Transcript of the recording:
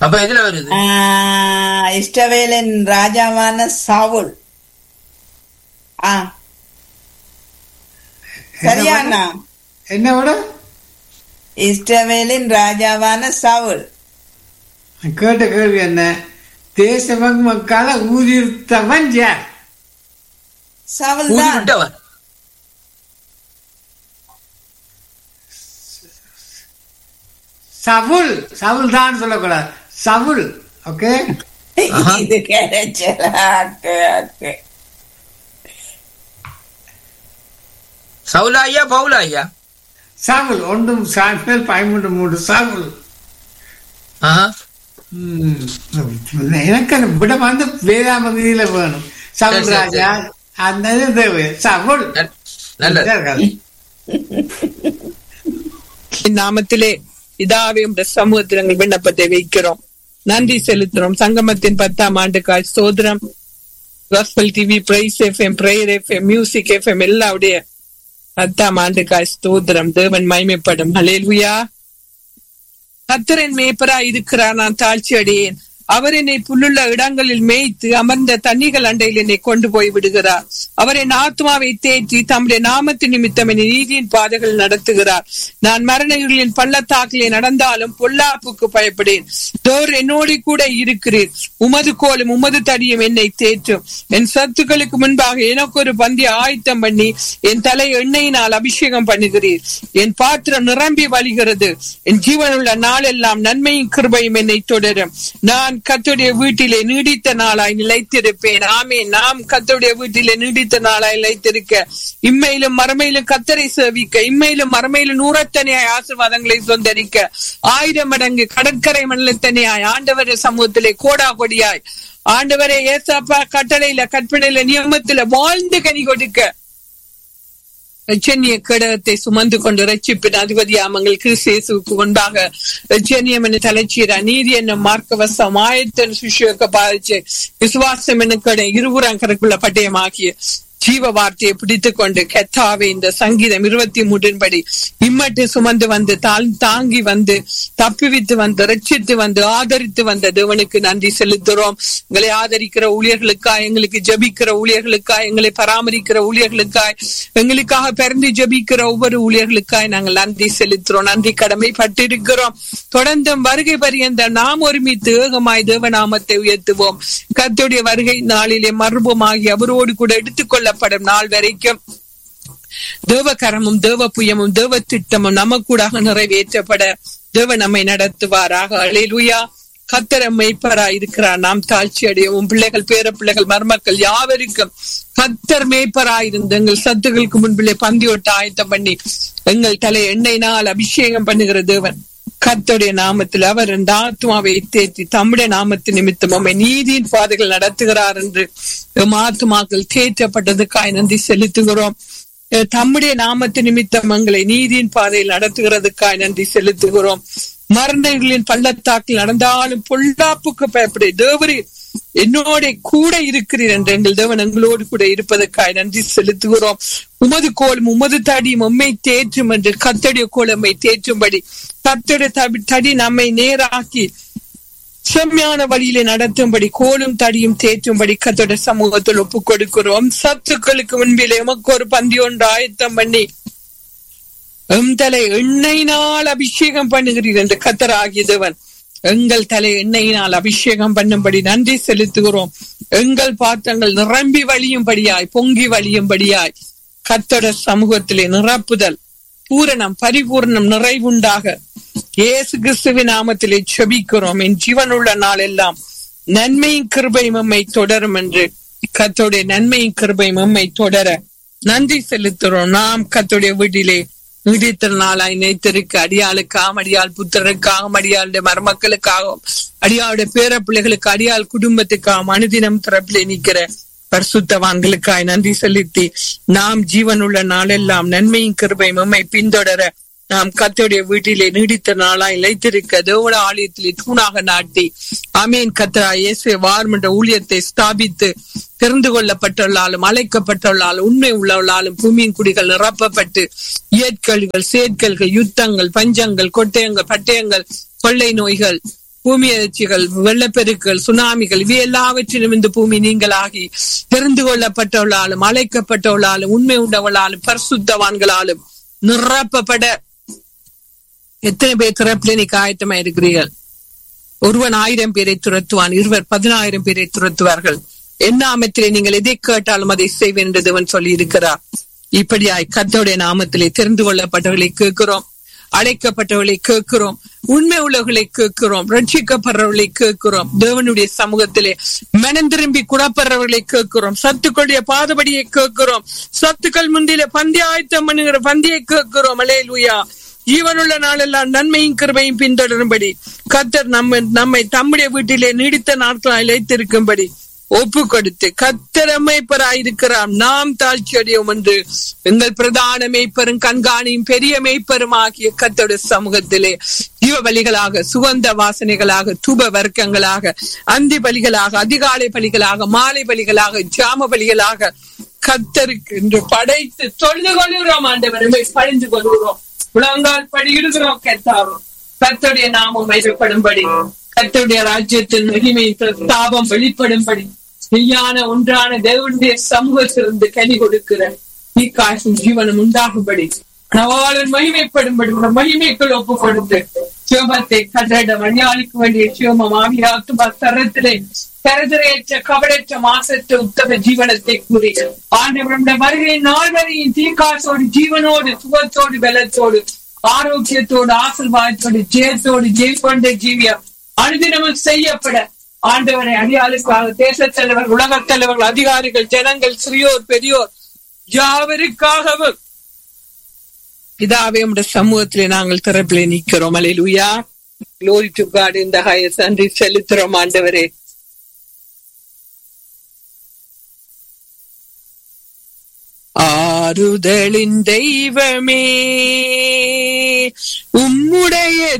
அப்ப எதுல வருது ஆஹ், இஸ்ரவேலின் ராஜாவான சாவுல் ஆ சரியா அண்ணா என்ன விட இஸ்ரவேலின் ராஜாவான சாவுல் கேட்ட கேள்வி என்ன தேச மக்களை ஊதிர்த்தவன் யார் சாவுல் ஊதி தான் விட்டவன் சவுல் சவுல் தான் சொல்லக்கூடாது சவுல் ஓகே ஆஹா. இது கிடைச்சல ஓகே ஓகே சவுலா ஐயா பவுலா ஐயா சவுல் ஒன்றும் சாமியல் பதிமூன்று மூன்று சவுல் ஆஹா. ம். எனக்கு அந்த விட வந்து வேதாமதியில வேணும் சவுல் சரி, சரி, ராஜா அந்த இது தேவை சவுல் நல்- நல்லது என் நாமத்திலே இதாவே உடைய சமூகத்தில் எங்கள் விண்ணப்பத்தை வைக்கிறோம் நன்றி செலுத்துறோம் சங்கமத்தின் பத்தாம் ஆண்டுக்காய் சோதரம் gospel TV praise FM prayer FM music FM எல்லாவுடைய பத்தாம் ஆண்டுக்காய் ஸ்தோத்திரம் தேவன் மகிமைப்படும் ஹalleluya கத்தரன் மேய்ப்பரா இருக்கிறார் நான் தாழ்ச்சி அடையேன் அவர் என்னை புல்லுள்ள இடங்களில் மேய்த்து அமர்ந்த தண்ணிகள் அண்டையில் என்னை கொண்டு போய் விடுகிறார் அவர் என் ஆத்மாவை தேற்றி தம்முடைய நாமத்து நிமித்தம் என்னை நீதியின் பாதைகள் நடத்துகிறார் நான் மரணங்களின் பள்ளத்தாக்கிலே நடந்தாலும் பொல்லாப்புக்கு பயப்படேன் தோர் என்னோடு கூட இருக்கிறீர் உமது கோலும் உமது தடியும் என்னை தேற்றும் என் சத்துக்களுக்கு முன்பாக எனக்கு ஒரு பந்தி ஆயத்தம் பண்ணி என் தலை எண்ணெயினால் அபிஷேகம் பண்ணுகிறீர் என் பாத்திரம் நிரம்பி வழிகிறது என் ஜீவனுள்ள நாளெல்லாம் நன்மையும் கிருபையும் என்னை தொடரும் நான் கத்துடைய வீட்டிலே நீடித்த நாளாய் நிலைத்திருப்பேன் ஆமே நாம் கத்துடைய வீட்டிலே நீடித்த நாளாய் நிலைத்திருக்க இம்மையிலும் மறுமையிலும் கத்தரை சேவிக்க இம்மையிலும் மறுமையிலும் நூறத்தனையாய் ஆசீர்வாதங்களை சொந்தரிக்க ஆயிரம் மடங்கு கடற்கரை மண்டலத்தனையாய் ஆண்டவர் சமூகத்திலே கோடா கொடியாய் ஆண்டவரே ஏசாப்பா கட்டளையில கற்பனையில நியமத்துல வாழ்ந்து கனி கொடுக்க ரச்சனிய கேடகத்தை சுமந்து கொண்டு ரட்சிப்பின் அதிபதியாமங்கள் கிறிஸ்தேசுக்கு முன்பாக ரச்சனியம் என தலைச்சீரா நீதி என்னும் மார்க்கவசம் ஆயத்தன் சுஷியோக்க பாதிச்சு விசுவாசம் என்ன கடை இருபுறம் கருக்குள்ள பட்டயமாகிய ஜீவ வார்த்தையை பிடித்துக் கொண்டு கெத்தாவே இந்த சங்கீதம் இருபத்தி மூன்றின்படி இம்மட்டு சுமந்து வந்து தாழ் தாங்கி வந்து தப்பிவித்து வந்து ரட்சித்து வந்து ஆதரித்து வந்த தேவனுக்கு நன்றி செலுத்துறோம் எங்களை ஆதரிக்கிற ஊழியர்களுக்காய் எங்களுக்கு ஜபிக்கிற ஊழியர்களுக்காய் எங்களை பராமரிக்கிற ஊழியர்களுக்காய் எங்களுக்காக பிறந்து ஜபிக்கிற ஒவ்வொரு ஊழியர்களுக்காய் நாங்கள் நன்றி செலுத்துறோம் நன்றி கடமை பட்டிருக்கிறோம் தொடர்ந்தும் வருகை பரியந்த நாம் ஒருமித்து ஏகமாய் தேவநாமத்தை உயர்த்துவோம் கர்த்தருடைய வருகை நாளிலே மர்மமாகி அவரோடு கூட எடுத்துக் கொள்ளப்படும் நாள் வரைக்கும் தேவகரமும் தேவ புயமும் தேவ திட்டமும் நமக்கூடாக நிறைவேற்றப்பட தேவ நம்மை நடத்துவாராக அலையிலுயா கத்தர மெய்ப்பரா இருக்கிறார் நாம் தாழ்ச்சி அடையவும் பிள்ளைகள் பேர பிள்ளைகள் மருமக்கள் யாவருக்கும் கத்தர் மேய்ப்பரா இருந்து எங்கள் சத்துகளுக்கு முன்பிலே பந்தியோட்ட ஆயத்தம் பண்ணி எங்கள் தலை எண்ணெயினால் அபிஷேகம் பண்ணுகிற தேவன் கர்த்தருடைய நாமத்தில் அவர் இந்த ஆத்மாவை தேற்றி தம்முடைய நாமத்து நிமித்தம் அம்மை நீதியின் பாதைகள் நடத்துகிறார் என்று எம் ஆத்மாக்கள் தேற்றப்பட்டதுக்காய் நன்றி செலுத்துகிறோம் அஹ் தம்முடைய நாமத்து நிமித்தம் எங்களை நீதியின் பாதையில் நடத்துகிறதுக்காய் நன்றி செலுத்துகிறோம் மரணங்களின் பள்ளத்தாக்கில் நடந்தாலும் பொல்லாப்புக்கு பயப்படு தேவரே என்னோட கூட இருக்கிறீர் என்று எங்கள் தேவன் எங்களோடு கூட இருப்பதற்காய் நன்றி செலுத்துகிறோம் உமது கோலும் உமது தடியும் உம்மை தேற்றும் என்று கத்தடைய கோலம்மை தேற்றும்படி கத்தடைய தடி- தடி நம்மை நேராக்கி செம்மையான வழியிலே நடத்தும்படி கோலும் தடியும் தேற்றும்படி கத்தோட சமூகத்தில் ஒப்புக் கொடுக்கிறோம் சத்துக்களுக்கு முன்பிலே எமக்கு ஒரு பந்தி ஒன்று ஆயத்தம் பண்ணி எம் தலை எண்ணெயினால் அபிஷேகம் பண்ணுகிறீர் என்று கத்தர் ஆகியதவன் எங்கள் தலை எண்ணெயினால் அபிஷேகம் பண்ணும்படி நன்றி செலுத்துகிறோம் எங்கள் பாத்திரங்கள் நிரம்பி வழியும்படியாய் பொங்கி வழியும்படியாய் கத்தோட சமூகத்திலே நிரப்புதல் பூரணம் பரிபூரணம் நிறைவுண்டாக இயேசு கிறிஸ்துவின் நாமத்திலே செபிக்கிறோம் என் ஜீவனுள்ள நாள் எல்லாம் நன்மையும் கிருபையும் எம்மை தொடரும் என்று கத்தோடைய நன்மையும் கிருபையும் எம்மை தொடர நன்றி செலுத்துறோம் நாம் கத்தோடைய வீட்டிலே நீடித்த நாளாய் நினைத்திருக்க அடியாளுக்காகவும் அடியாள் புத்திரருக்காகவும் அடியாளுடைய மருமக்களுக்காகவும் அடியாளுடைய பேர பிள்ளைகளுக்கு அடியாள் குடும்பத்துக்காகவும் அனுதினம் திறப்பிலே நிக்கிற பரிசுத்தவான்களுக்காய் நன்றி செலுத்தி நாம் ஜீவனுள்ள நாளெல்லாம் நன்மையும் கிருபையும் உம்மை பின்தொடர நாம் கத்தோடைய வீட்டிலே நீடித்த நாளாய் இழைத்திருக்க தேவட ஆலயத்திலே தூணாக நாட்டி அமீன் கத்தரா இயேசு வார்மன்ற ஊழியத்தை ஸ்தாபித்து தெரிந்து கொள்ளப்பட்டுள்ளாலும் அழைக்கப்பட்டுள்ளாலும் உண்மை உள்ளவளாலும் பூமியின் குடிகள் நிரப்பப்பட்டு இயற்கல்கள் சேர்க்கல்கள் யுத்தங்கள் பஞ்சங்கள் கொட்டயங்கள் பட்டயங்கள் கொள்ளை நோய்கள் பூமி அதிர்ச்சிகள் வெள்ளப்பெருக்கள் சுனாமிகள் இவை எல்லாவற்றிலும் இந்த பூமி நீங்களாகி தெரிந்து கொள்ளப்பட்டவளாலும் அழைக்கப்பட்டவளாலும் உண்மை உண்டவளாலும் பரிசுத்தவான்களாலும் நிரப்பப்பட எத்தனை பேர் திறப்பில் நீ ஆயத்தமா இருக்கிறீர்கள் ஒருவன் ஆயிரம் பேரை துரத்துவான் இருவர் பதினாயிரம் பேரை துரத்துவார்கள் என் நாமத்திலே நீங்கள் எதை கேட்டாலும் அதை செய்வேன் என்று தேவன் சொல்லி இருக்கிறார் இப்படியாய் கர்த்தருடைய நாமத்திலே தெரிந்து கொள்ளப்பட்டவர்களை கேட்கிறோம் அழைக்கப்பட்டவர்களை கேட்கிறோம் உண்மை உள்ளவர்களை கேட்கிறோம் ரட்சிக்கப்படுறவர்களை கேட்கிறோம் தேவனுடைய சமூகத்திலே மனம் திரும்பி குடப்படுறவர்களை கேட்கிறோம் சத்துக்களுடைய பாதபடியை கேட்கிறோம் சத்துக்கள் முந்திலே பந்தி ஆயத்தம் பண்ணுகிற பந்தியை கேட்கிறோம் அலேலுயா ஜீவனுள்ள நாளெல்லாம் நன்மையும் கிருபையும் பின்தொடரும்படி கத்தர் நம்ம நம்மை தம்முடைய வீட்டிலே நீடித்த நாட்களாய் இழைத்திருக்கும்படி ஒப்பு கொடுத்து கத்தர் அமைப்பராயிருக்கிறார் நாம் தாழ்ச்சி அடையோம் என்று எங்கள் பிரதான மேய்ப்பரும் கண்காணியும் பெரிய மேய்ப்பரும் ஆகிய கத்தோட சமூகத்திலே ஜீவ பலிகளாக சுகந்த வாசனைகளாக தூப வர்க்கங்களாக அந்தி பலிகளாக அதிகாலை பலிகளாக மாலை பலிகளாக ஜாம பலிகளாக கத்தருக்கு என்று படைத்து தொழுது கொள்கிறோம் ஆண்டவருமை பழிந்து கொள்கிறோம் முழங்கால் படியிடுகிறோம் கத்தாரும் கத்தருடைய நாமம் வைக்கப்படும்படி கத்தருடைய ராஜ்யத்தின் மகிமை தாபம் வெளிப்படும்படி மெய்யான ஒன்றான தேவனுடைய சமூகத்திலிருந்து கனி கொடுக்கிற நீ காசும் ஜீவனம் உண்டாகும்படி நவாளன் மகிமைப்படும்படி உன் மகிமைக்குள் ஒப்பு கொடுத்து சிவமத்தை கதட வழியாளிக்க வேண்டிய சிவமம் ஆவியாத்துமா தரத்திலே கருதரையற்ற கவடற்ற மாசற்ற உத்தம ஜீவனத்தை கூறி ஆண்டவருடைய வருகை நாள் வரையும் தீக்காசோடு ஜீவனோடு சுகத்தோடு பலத்தோடு ஆரோக்கியத்தோடு ஆசிர்வாதத்தோடு ஜெயத்தோடு ஜெயிப்பொண்ட ஜீவியம் அனுதினமும் செய்யப்பட ஆண்டவரை அடியாளுக்காக தேசத் தலைவர் உலகத் தலைவர்கள் அதிகாரிகள் ஜனங்கள் சிறியோர் பெரியோர் யாவருக்காகவும் இதாவே உடைய சமூகத்திலே நாங்கள் திறப்பிலே நிக்கிறோம் அலையிலுயா Glory to God in the highest நன்றி செலுத்துறோம் ஆண்டவரே ஆறுதலின் தெய்வமே உம்முடைய